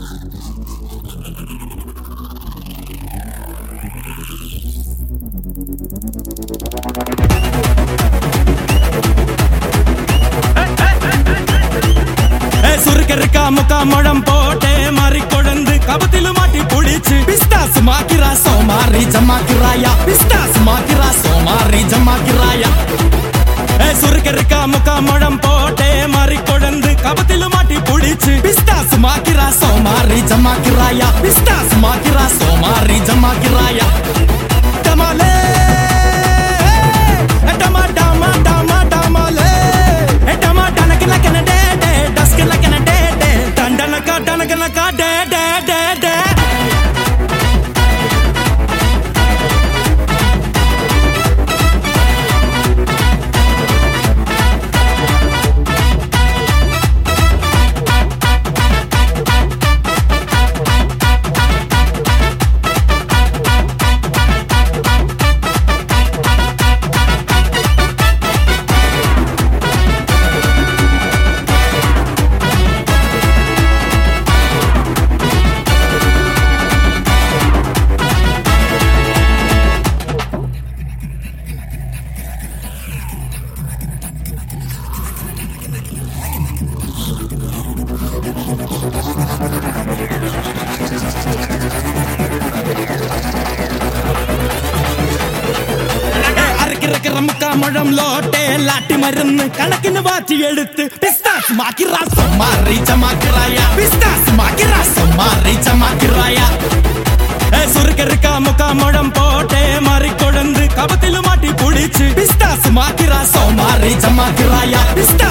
ஏ, சுருக்க இருக்கா முக்கா முழம் போட்டே மாறி கொழுந்து கபத்திலு மாட்டி புடிச்சு பிஸ்தாஸ் மாக்கிரா சோமாரி ஜமாக்கிராயா பிஸ்தாஸ் மாக்கிரா சோமாரி ஜமாக்கிராயா ஏ, சுருக்க இருக்கா முக்கா முழம் போட்டே மாறி கொழுந்து கபத்திலு மாட்டி புடிச்சு பிஸ்தாஸ் மாக்கிரா சோமாரி ஜமாக்கிராயா பிஸ்தாஸ் மாக்கிரா சோமாரி ஜமாக்கிராயா டமாலே ஏ, டமா டமா டமா டமாலே ஏ, டமா டனக்கு லக்கன டே டே டஸ்க்கு லக்கன டே டே டண்டனக்கா டனக்கனக்கா டே டே டே டே அரைக்கிறக்கிற முக்கா முழம் லோட்டே லாட்டி மருந்து கணக்குன்னு வாச்சி எடுத்து பிஸ்தாஸ் மாக்கிரா சம்மாரி ஜமாக்கிராயா பிஸ்தாஸ் மாக்கிரா சம்மாரி ஜமாக்கிராயா ஏ, சுருக்க இருக்கா முக்கா முழம் போட்டே மாறி கொழுந்து கபத்திலு மாட்டி புடிச்சு பிஸ்தாஸ் மாக்கிரா சோமாரி ஜமாக்கிராயா பிஸ்தாஸ்